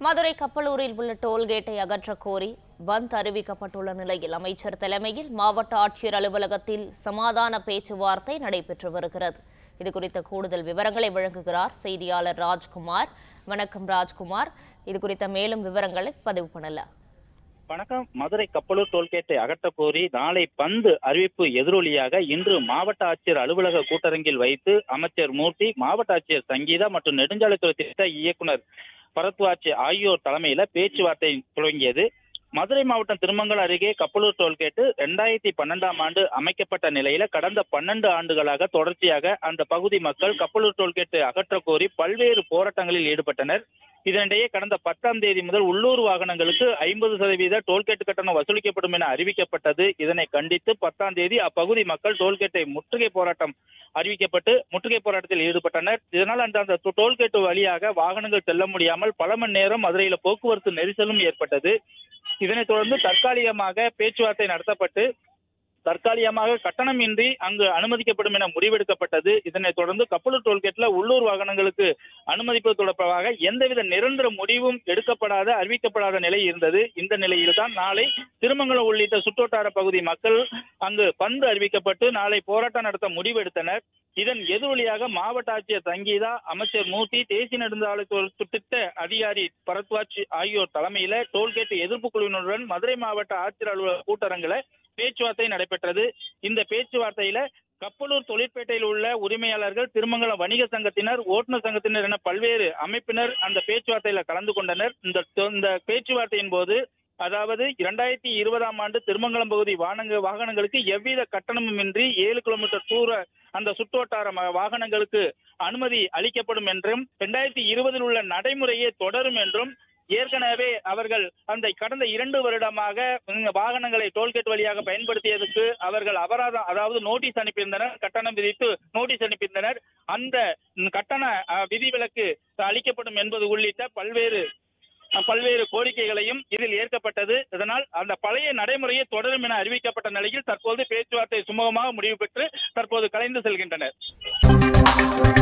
மதுரை கப்பலூரில் உள்ள டோல்கேட்டை அகற்றக் கோரி பந்த் அறிவிக்கப்பட்டுள்ள நிலையில் அமைச்சர் தலைமையில் மாவட்ட ஆட்சியர் அலுவலகத்தில் சமாதான பேச்சுவார்த்தை நடைபெற்று வருகிறது இது குறித்த கூடுதல் விவரங்களை வழங்குகிறார் செய்தியாளர் ராஜ்குமார் வணக்கம் ராஜ்குமார் இது குறித்த மேலும் விவரங்களை பதிவு பண்ணலாம் வணக்கம் மதுரை கப்பலூர் டோல்கேட்டை அகற்றக் கோரி நாளை பந்து அறிவிப்பு எதிரொலியாக இன்று மாவட்ட ஆட்சியர் அலுவலக கூட்டரங்கில் வைத்து அமைச்சர் மூர்த்தி மாவட்ட ஆட்சியர் சங்கீதா மற்றும் நெடுஞ்சாலைத்துறை திட்ட இயக்குனர் பரத்வாஜ் ஆகியோர் தலைமையில பேச்சுவார்த்தை தொடங்கியது மதுரை மாவட்டம் திருமங்கலம் அருகே கப்பலூர் டோல்கேட்டு ரெண்டாயிரத்தி பன்னெண்டாம் ஆண்டு அமைக்கப்பட்ட நிலையில கடந்த பன்னெண்டு ஆண்டுகளாக தொடர்ச்சியாக அந்த பகுதி மக்கள் கப்பலூர் டோல்கேட்டு அகற்றக் கோரி பல்வேறு போராட்டங்களில் ஈடுபட்டனர் இதனிடையே கடந்த பத்தாம் தேதி முதல் உள்ளூர் வாகனங்களுக்கு ஐம்பது சதவீத டோல்கேட் கட்டணம் வசூலிக்கப்படும் என அறிவிக்கப்பட்டது இதனை கண்டித்து பத்தாம் தேதி அப்பகுதி மக்கள் டோல்கேட்டை முற்றுகை போராட்டம் அறிவிக்கப்பட்டு முற்றுகை போராட்டத்தில் ஈடுபட்டனர் இதனால் அந்த அந்த டோல்கேட் வழியாக வாகனங்கள் செல்ல முடியாமல் பல மணி நேரம் மதுரையில போக்குவரத்து நெரிசலும் ஏற்பட்டது இதனைத் தொடர்ந்து தற்காலிகமாக பேச்சுவார்த்தை நடத்தப்பட்டு தற்காலிகமாக கட்டணமின்றி அங்கு அனுமதிக்கப்படும் என முடிவெடுக்கப்பட்டது இதனைத் தொடர்ந்து கப்பலூர் டோல்கேட்ல உள்ளூர் வாகனங்களுக்கு அனுமதிப்பது தொடர்பாக எந்தவித நிரந்தர முடிவும் எடுக்கப்படாத அறிவிக்கப்படாத நிலை இருந்தது இந்த நிலையில்தான் நாளை திருமங்கலம் உள்ளிட்ட சுற்றுவட்டார பகுதி மக்கள் அங்கு பந்து அறிவிக்கப்பட்டு நாளை போராட்டம் நடத்த முடிவெடுத்தனர் இதன் எதிரொலியாக மாவட்ட ஆட்சியர் சங்கீதா அமைச்சர் மூர்த்தி தேசிய நெடுஞ்சாலைத்துறை திட்ட அதிகாரி பரத்வாஜ் ஆகியோர் தலைமையில டோல்கேட் எதிர்ப்பு குழுவினருடன் மதுரை மாவட்ட ஆட்சியர் அலுவலக கூட்டரங்கில பேச்சுவார்த்தை நடைபெற்றது இந்த பேச்சுவார்த்தையில கப்பலூர் தொழிற்பேட்டையில் உள்ள உரிமையாளர்கள் திருமங்கலம் வணிக சங்கத்தினர் ஓட்டுநர் சங்கத்தினர் என பல்வேறு அமைப்பினர் அந்த பேச்சுவார்த்தையில கலந்து கொண்டனர் இந்த இந்த பேச்சுவார்த்தையின் போது அதாவது இரண்டாயிரத்தி இருபதாம் ஆண்டு திருமங்கலம் பகுதி வாகனங்க வாகனங்களுக்கு எவ்வித கட்டணமும் இன்றி ஏழு கிலோமீட்டர் தூர அந்த சுற்றுவட்டார ம- வாகனங்களுக்கு அனுமதி அளிக்கப்படும் என்றும் இரண்டாயிரத்தி இருபதில் உள்ள நடைமுறையே தொடரும் என்றும் ஏற்கனவே அவர்கள் அந்த கடந்த இரண்டு வருடமாக இந்த வாகனங்களை டோல்கேட் வழியாக பயன்படுத்தியதற்கு அவர்கள் அபராதம் அதாவது நோட்டீஸ் அனுப்பியிருந்தனர் கட்டணம் விதித்து நோட்டீஸ் அனுப்பியிருந்தனர் அந்த ம், கட்டண அஹ், விதிவிலக்கு அளிக்கப்படும் என்பது உள்ளிட்ட பல்வேறு அஹ், பல்வேறு கோரிக்கைகளையும் இதில் ஏற்கப்பட்டது இதனால் அந்த பழைய நடைமுறையை தொடரும் என அறிவிக்கப்பட்ட நிலையில் தற்போது பேச்சுவார்த்தை சுமூகமாக முடிவு பெற்று தற்போது கலைந்து செல்கின்றனர்